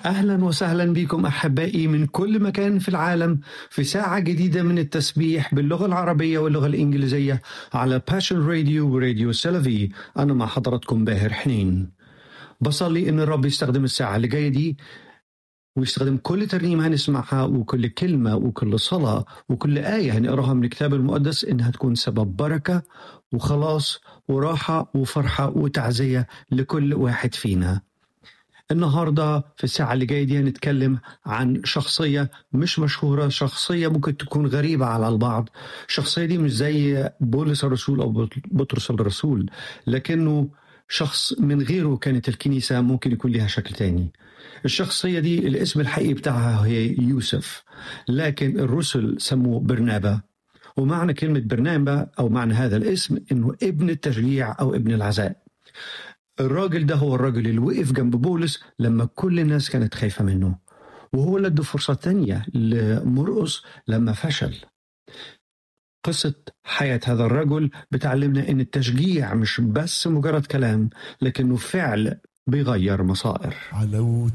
أهلا وسهلا بكم أحبائي من كل مكان في العالم في ساعة جديدة من التسبيح باللغة العربية واللغة الإنجليزية على باشن راديو وراديو سلفي أنا مع حضراتكم باهر حنين بصلي إن الرب يستخدم الساعة اللي جاية دي ويستخدم كل ترنيمة هنسمعها وكل كلمة وكل صلاة وكل آية هنقراها من الكتاب المقدس إنها تكون سبب بركة وخلاص وراحة وفرحة وتعزية لكل واحد فينا النهارده في الساعة اللي جاية دي هنتكلم عن شخصية مش مشهورة شخصية ممكن تكون غريبة على البعض الشخصية دي مش زي بولس الرسول أو بطرس الرسول لكنه شخص من غيره كانت الكنيسة ممكن يكون لها شكل تاني الشخصية دي الاسم الحقيقي بتاعها هي يوسف لكن الرسل سموه برنابا ومعنى كلمة برنابا أو معنى هذا الاسم إنه ابن التشجيع أو ابن العزاء الراجل ده هو الراجل اللي وقف جنب بولس لما كل الناس كانت خايفة منه وهو اللي ادى فرصة تانية لمرقص لما فشل قصة حياة هذا الرجل بتعلمنا إن التشجيع مش بس مجرد كلام لكنه فعل بيغير مصائر علوت